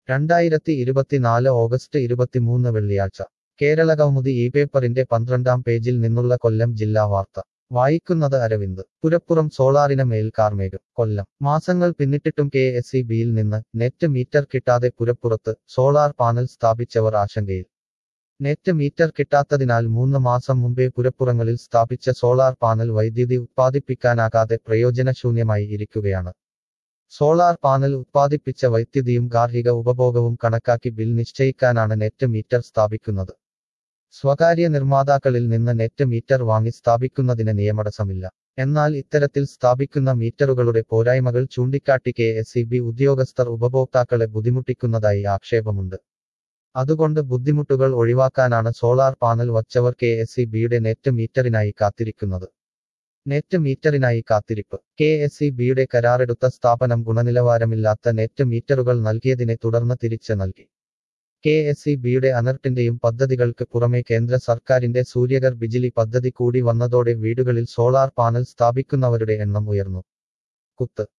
രണ്ടായിരത്തി ഇരുപത്തിനാല് ഓഗസ്റ്റ് ഇരുപത്തിമൂന്ന് വെള്ളിയാഴ്ച കേരള കൗമുദി ഈ പേപ്പറിന്റെ പന്ത്രണ്ടാം പേജിൽ നിന്നുള്ള കൊല്ലം ജില്ലാ വാർത്ത വായിക്കുന്നത് അരവിന്ദ് പുരപ്പുറം സോളാറിന് മേൽ കാർമേഘം കൊല്ലം മാസങ്ങൾ പിന്നിട്ടിട്ടും കെ എസ് ഇ ബിയിൽ നിന്ന് നെറ്റ് മീറ്റർ കിട്ടാതെ പുരപ്പുറത്ത് സോളാർ പാനൽ സ്ഥാപിച്ചവർ ആശങ്കയിൽ നെറ്റ് മീറ്റർ കിട്ടാത്തതിനാൽ മൂന്ന് മാസം മുമ്പേ പുരപ്പുറങ്ങളിൽ സ്ഥാപിച്ച സോളാർ പാനൽ വൈദ്യുതി ഉത്പാദിപ്പിക്കാനാകാതെ പ്രയോജനശൂന്യമായി ഇരിക്കുകയാണ് സോളാർ പാനൽ ഉത്പാദിപ്പിച്ച വൈദ്യുതിയും ഗാർഹിക ഉപഭോഗവും കണക്കാക്കി ബിൽ നിശ്ചയിക്കാനാണ് നെറ്റ് മീറ്റർ സ്ഥാപിക്കുന്നത് സ്വകാര്യ നിർമ്മാതാക്കളിൽ നിന്ന് നെറ്റ് മീറ്റർ വാങ്ങി സ്ഥാപിക്കുന്നതിന് നിയമതടസ്സമില്ല എന്നാൽ ഇത്തരത്തിൽ സ്ഥാപിക്കുന്ന മീറ്ററുകളുടെ പോരായ്മകൾ ചൂണ്ടിക്കാട്ടി കെ എസ് ഇ ബി ഉദ്യോഗസ്ഥർ ഉപഭോക്താക്കളെ ബുദ്ധിമുട്ടിക്കുന്നതായി ആക്ഷേപമുണ്ട് അതുകൊണ്ട് ബുദ്ധിമുട്ടുകൾ ഒഴിവാക്കാനാണ് സോളാർ പാനൽ വച്ചവർ കെ എസ് ഇ ബിയുടെ നെറ്റ് മീറ്ററിനായി കാത്തിരിക്കുന്നത് നെറ്റ് മീറ്ററിനായി കാത്തിരിപ്പ് കെ എസ് ഇ ബിയുടെ കരാറെടുത്ത സ്ഥാപനം ഗുണനിലവാരമില്ലാത്ത നെറ്റ് മീറ്ററുകൾ നൽകിയതിനെ തുടർന്ന് തിരിച്ച് നൽകി കെ എസ് ഇ ബിയുടെ അനർട്ടിന്റെയും പദ്ധതികൾക്ക് പുറമെ കേന്ദ്ര സർക്കാരിന്റെ സൂര്യഗർ ബിജിലി പദ്ധതി കൂടി വന്നതോടെ വീടുകളിൽ സോളാർ പാനൽ സ്ഥാപിക്കുന്നവരുടെ എണ്ണം ഉയർന്നു കുത്ത്